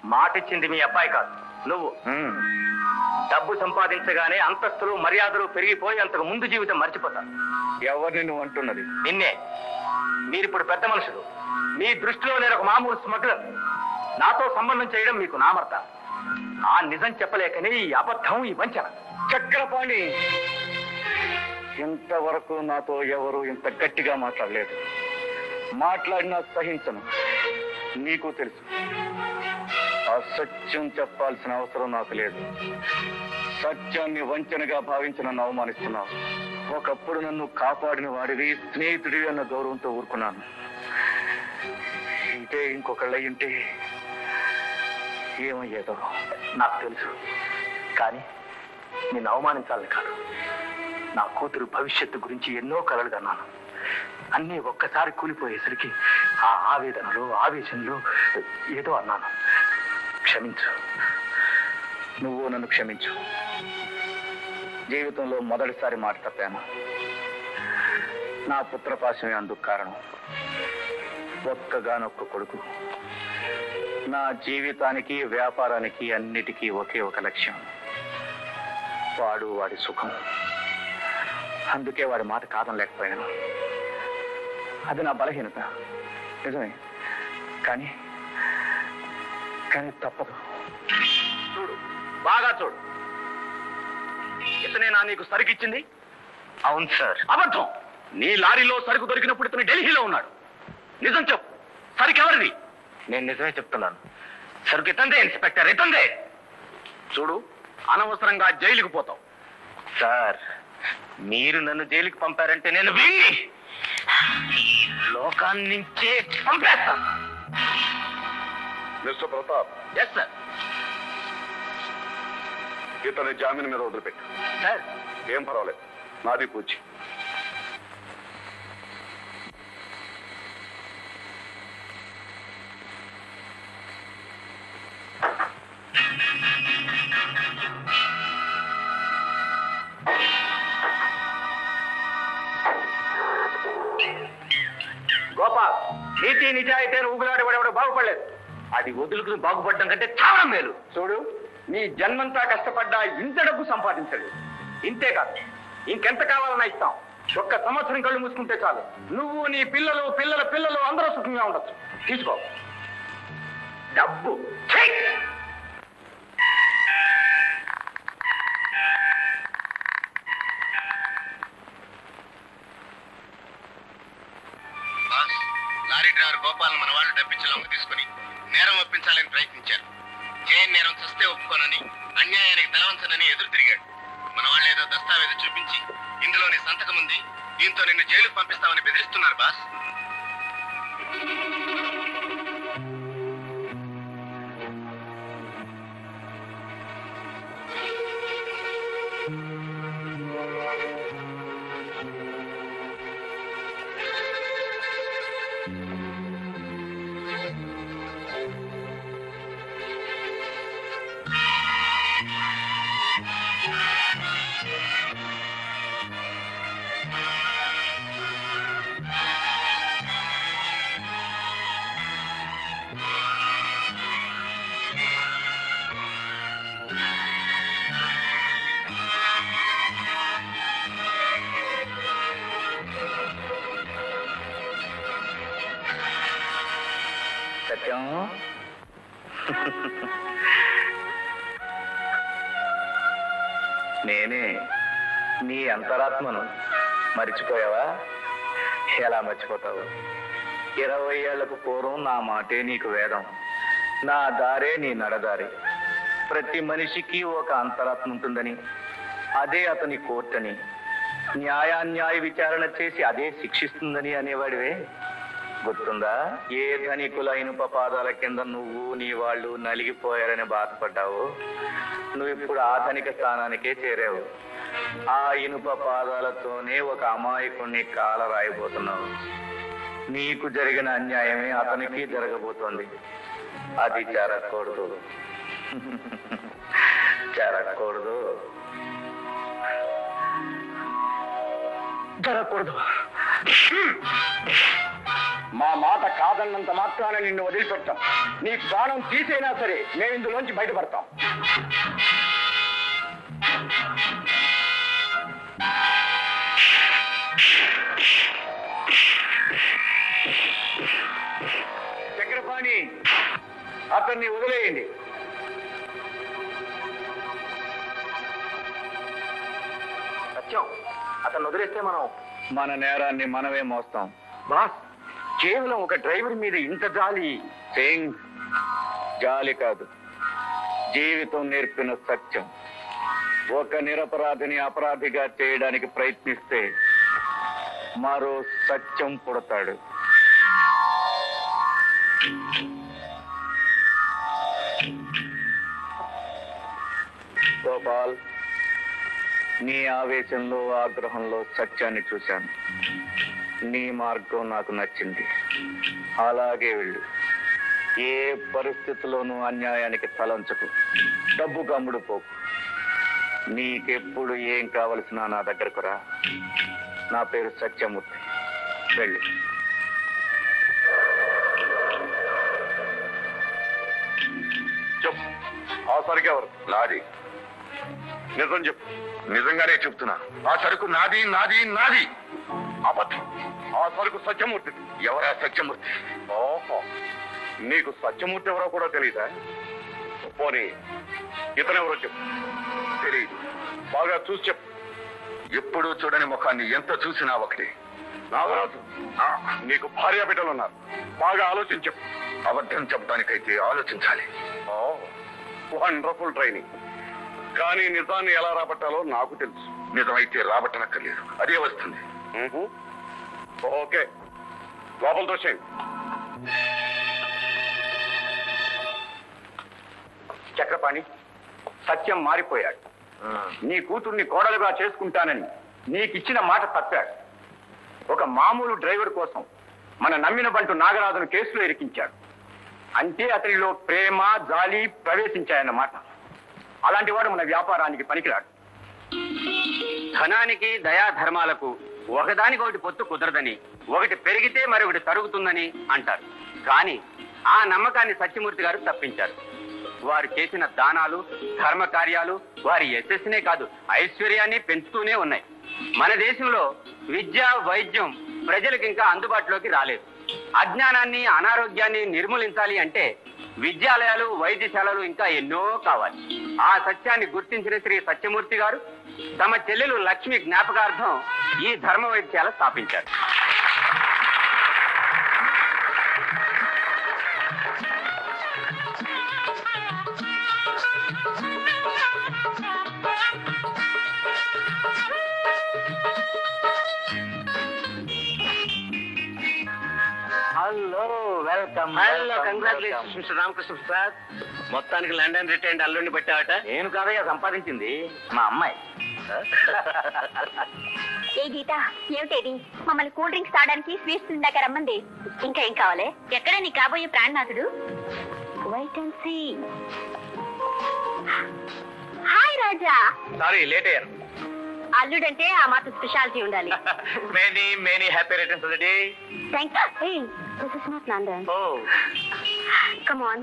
మాటిచ్చింది మీ అబ్బాయి కాదు నువ్వు డబ్బు సంపాదించగానే అంతస్తులు మర్యాదలు పెరిగిపోయి అంతకు ముందు జీవితం మర్చిపోతారు ఎవరిని నువ్వు అంటున్నది నిన్నే మీరిప్పుడు పెద్ద మనుషులు మీ దృష్టిలో నేను ఒక మామూలు స్మగ్లర్ నాతో సంబంధం చేయడం మీకు నామర్త ఆ నిజం చెప్పలేకనే ఈ అబద్ధం ఈ వంచన చక్రపాణి ఇంతవరకు నాతో ఎవరు ఇంత గట్టిగా మాట్లాడలేదు మాట్లాడినా సహించను నీకు తెలుసు అసత్యం చెప్పాల్సిన అవసరం నాకు లేదు సత్యాన్ని వంచనగా భావించి నన్ను అవమానిస్తున్నావు ఒకప్పుడు నన్ను కాపాడిన వాడివి స్నేహితుడివి అన్న గౌరవంతో ఊరుకున్నాను ఇదే ఇంకొకళ్ళ ఉంటే ఏమయ్యేదో నాకు తెలుసు కానీ నిన్ను అవమానించాలని కాదు నా కూతురు భవిష్యత్తు గురించి ఎన్నో కలలు కన్నాను అన్నీ ఒక్కసారి కూలిపోయేసరికి ఆ ఆవేదనలో ఆవేశంలో ఏదో అన్నాను క్షమించు నువ్వు నన్ను క్షమించు జీవితంలో మొదటిసారి మాట తప్పాను నా పుత్రపాశమే అందుకు కారణం ఒక్కగానొక్క కొడుకు నా జీవితానికి వ్యాపారానికి అన్నిటికీ ఒకే ఒక లక్ష్యం వాడు వాడి సుఖం అందుకే వాడి మాట కాదనలేకపోయాను అది నా బలహీనత నిజమే కానీ కానీ తప్పదు చూడు బాగా చూడు ఇతనే నా నీకు సరుకిచ్చింది అవును సార్ అబద్ధం నీ లారీలో సరుకు దొరికినప్పుడు ఇతను ఢిల్లీలో ఉన్నాడు నిజం చెప్పు సరుకు ఎవరిది నేను నిజమే చెప్తున్నాను సరుకు ఇతందే ఇన్స్పెక్టర్ ఇతందే చూడు అనవసరంగా జైలుకు పోతావు సార్ మీరు నన్ను జైలుకి పంపారంటే నేను వీణ్ణి ఈ లోకాన్ని నుంచే పంపేస్తాను మిస్టర్ ప్రతాప్ ఎస్ సార్ ఇతని జామీన్ మీద వదిలిపెట్టు సార్ ఏం పర్వాలేదు నాది పూచి గోపాల్ నీతి నిజాయితీ ఊగులాడి వాడెవడు బాగుపడలేదు అది వదులుకుని బాగుపడడం కంటే చాలా మేలు చూడు నీ జన్మంతా కష్టపడ్డా ఇంత డబ్బు సంపాదించలేదు ఇంతే కాదు ఇంకెంత కావాలన్నా ఇస్తాం ఒక్క సంవత్సరం కళ్ళు మూసుకుంటే చాలు నువ్వు నీ పిల్లలు పిల్లల పిల్లలు అందరూ సుఖంగా ఉండొచ్చు తీసుకో డబ్బు ఛీ! బాస్ లారీ డ్రైవర్ గోపాల్ మన వాళ్ళు డబ్బిచ్చి లొంగ తీసుకుని నేరం ఒప్పించాలని ప్రయత్నించారు జైన్ నేరం చస్తే ఒప్పుకోనని అన్యాయానికి తలవంచనని ఎదురు తిరిగాడు మన వాళ్ళు ఏదో దస్తావేజు చూపించి ఇందులోని సంతకం ఉంది దీంతో నిన్ను జైలుకు పంపిస్తామని బెదిరిస్తున్నారు బాస్ సత్యం నేనే నీ అంతరాత్మను మర్చిపోయావా ఎలా మర్చిపోతావు ఇరవై ఏళ్లకు పూర్వం నా మాటే నీకు వేదం నా దారే నీ నడదారి ప్రతి మనిషికి ఒక అంతరాత్మ ఉంటుందని అదే అతని కోర్టని న్యాయాన్యాయ విచారణ చేసి అదే శిక్షిస్తుందని అనేవాడివే గుర్తుందా ఏ ధనికుల ఇనుప పాదాల కింద నువ్వు నీ వాళ్ళు నలిగిపోయారని బాధపడ్డావు నువ్వు ఇప్పుడు ఆ ధనిక స్థానానికే చేరావు ఆ ఇనుప పాదాలతోనే ఒక అమాయకుణ్ణి కాల రాయబోతున్నావు నీకు జరిగిన అన్యాయమే అతనికి జరగబోతోంది అది జరగకూడదు జరగకూడదు జరగకూడదు మా మాట కాదన్నంత మాత్రాన నిన్ను వదిలిపెట్టాం నీ ప్రాణం తీసైనా సరే మేము ఇందులోంచి బయటపడతాం చక్రపాణి అతన్ని వదిలేయండి సత్యం అతను వదిలేస్తే మనం మన నేరాన్ని మనమే మోస్తాం బాస్ కేవలం ఒక డ్రైవర్ మీద ఇంత జాలి సింగ్ జాలి కాదు జీవితం నేర్పిన సత్యం ఒక నిరపరాధిని అపరాధిగా చేయడానికి ప్రయత్నిస్తే మరో సత్యం పుడతాడు గోపాల్ నీ ఆవేశంలో ఆగ్రహంలో సత్యాన్ని చూశాను నీ మార్గం నాకు నచ్చింది అలాగే వెళ్ళు ఏ పరిస్థితిలోనూ అన్యాయానికి తలంచకు డబ్బు కమ్ముడు పోకు నీకెప్పుడు ఏం కావలసినా నా దగ్గరకు రా నా పేరు సత్యమూర్తి వెళ్ళు చెప్పు ఆ సరికి ఎవరు నాది నిజం చెప్పు నిజంగానే చెప్తున్నా ఆ సరుకు నాది నాది నాది అబద్ధం ఆ సరుకు సత్యమూర్తి ఎవరా సత్యమూర్తి ఓహో నీకు సత్యమూర్తి ఎవరో కూడా తెలియదా పోనీ ఇతనెవరో చెప్పు తెలియదు బాగా చూసి చెప్పు ఎప్పుడూ చూడని ముఖాన్ని ఎంత చూసినా ఒకటి నాగరాజు ఆ, నీకు భార్య బిడ్డలు ఉన్నారు బాగా ఆలోచించి చెప్పు అబద్ధం చెప్పడానికైతే ఆలోచించాలి వండర్ఫుల్ ట్రైనింగ్ కానీ నిజాన్ని ఎలా రాబట్టాలో నాకు తెలుసు నిజమైతే రాబట్టనక్కర్లేదు అదే వస్తుంది ఓకే లోపల దోషం చక్రపాణి సత్యం మారిపోయాడు నీ కూతుర్ని కోడలుగా చేసుకుంటానని నీకిచ్చిన మాట తప్పాడు ఒక మామూలు డ్రైవర్ కోసం మన నమ్మిన బంటు నాగరాజును కేసులో ఇరికించాడు అంటే అతనిలో ప్రేమ జాలి ప్రవేశించాయన్నమాట అలాంటి వాడు మన వ్యాపారానికి పనికిరాడు ధనానికి దయా ధర్మాలకు ఒకదానికొకటి పొత్తు కుదరదని ఒకటి పెరిగితే మరొకటి తరుగుతుందని అంటారు కానీ ఆ నమ్మకాన్ని సత్యమూర్తి గారు తప్పించారు వారు చేసిన దానాలు ధర్మ కార్యాలు వారి యశస్సునే కాదు ఐశ్వర్యాన్ని పెంచుతూనే ఉన్నాయి మన దేశంలో విద్య వైద్యం ప్రజలకు ఇంకా అందుబాటులోకి రాలేదు అజ్ఞానాన్ని అనారోగ్యాన్ని నిర్మూలించాలి అంటే విద్యాలయాలు వైద్యశాలలు ఇంకా ఎన్నో కావాలి ఆ సత్యాన్ని గుర్తించిన శ్రీ సత్యమూర్తి గారు తమ చెల్లెలు లక్ష్మి జ్ఞాపకార్థం ఈ ధర్మ వైద్యాల స్థాపించారు hello welcome hello congratulations mister Ramakrishna Prasad మొత్తానికి లండన్ రిటైర్డ్ అల్లుడిని పెట్టావట నేను కాదయ్యా సంపాదించింది మా అమ్మాయి ఏ గీత ఏమిటేది మమ్మల్ని కూల్ డ్రింక్స్ తాగడానికి స్వీట్స్ తిందాక రమ్మంది ఇంకా ఏం కావాలి ఎక్కడ నీ కాబోయే ప్రాణనాథుడు wait and see hi Raja sorry late అయ్యాను అల్లుడంటే ఆ మాత్రం స్పెషాలిటీ ఉండాలి many many happy returns of day thank this is not London oh come on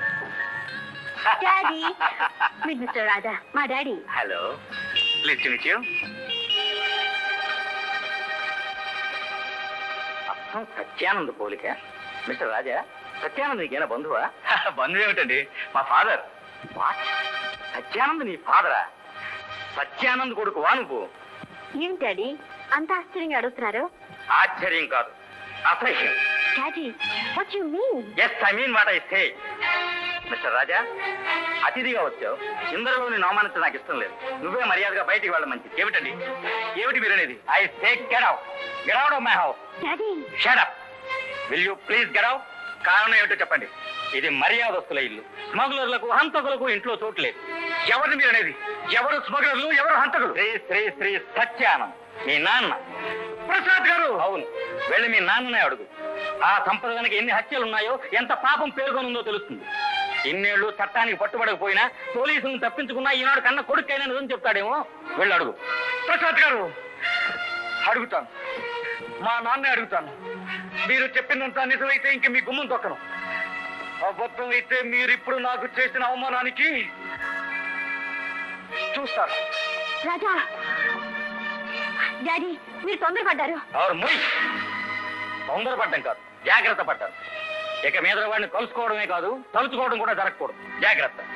daddy meet mister Raja మా daddy hello please meet you అర్థం సత్యానంద్ పోలిక మిస్టర్ రాజా సత్యానంద్ నీకేనా బంధువా బంధువు ఏమిటండి మా ఫాదర్ వాట్ సత్యానంద్ నీ ఫాదరా సత్యానంద్ కొడుకు వా నువ్వు ఏం డాడీ అంత ఆశ్చర్యంగా అడుగుతున్నారు ఆశ్చర్యం కాదు అసహ్యం daddy what you mean yes I mean what I say mister Raja అతిథిగా వచ్చావు ఇందరిలో నేను అవమానించడం నాకు ఇష్టం లేదు నువ్వే మర్యాదగా బయటికి వెళ్ళడం మంచిది ఏమిటండి ఏమిటి మీరు అనేది I take get out get out of my house daddy shut up will you please get out కారణం ఏమిటో చెప్పండి ఇది మర్యాదస్తుల ఇల్లు స్మగ్లర్లకు హంతకులకు ఇంట్లో చోటు లేదు ఎవరిని మీరు అనేది ఎవరు స్మగ్లర్లు ఎవరు హంతకులు శ్రీ శ్రీ శ్రీ సత్యానంద్ మీ నాన్న ప్రసాద్ గారు అవును వెళ్ళి మీ నాన్ననే అడుగు ఆ సంపద వెనక ఎన్ని హత్యలు ఉన్నాయో ఎంత పాపం పేర్కొనుందో తెలుస్తుంది ఇన్నేళ్లు చట్టానికి పట్టుబడకపోయినా పోలీసులను తప్పించుకున్నా ఈనాడు కన్న కొడుకైనా నిజం చెప్తాడేమో వెళ్ళి అడుగు ప్రసాద్ గారు అడుగుతాను మా నాన్నే అడుగుతాను మీరు చెప్పినంత నిజమైతే ఇంక మీ గుమ్మం తొక్కను అబద్ధం అయితే మీరు ఇప్పుడు నాకు చేసిన అవమానానికి చూస్తారు రాజా డాడీ మీరు తొందరపడ్డారు ఎవరు మొయ్ తొందరపడ్డం కాదు జాగ్రత్త పడ్డాను ఇక మీద వాడిని కలుసుకోవడమే కాదు తలుచుకోవడం కూడా జరగకూడదు జాగ్రత్త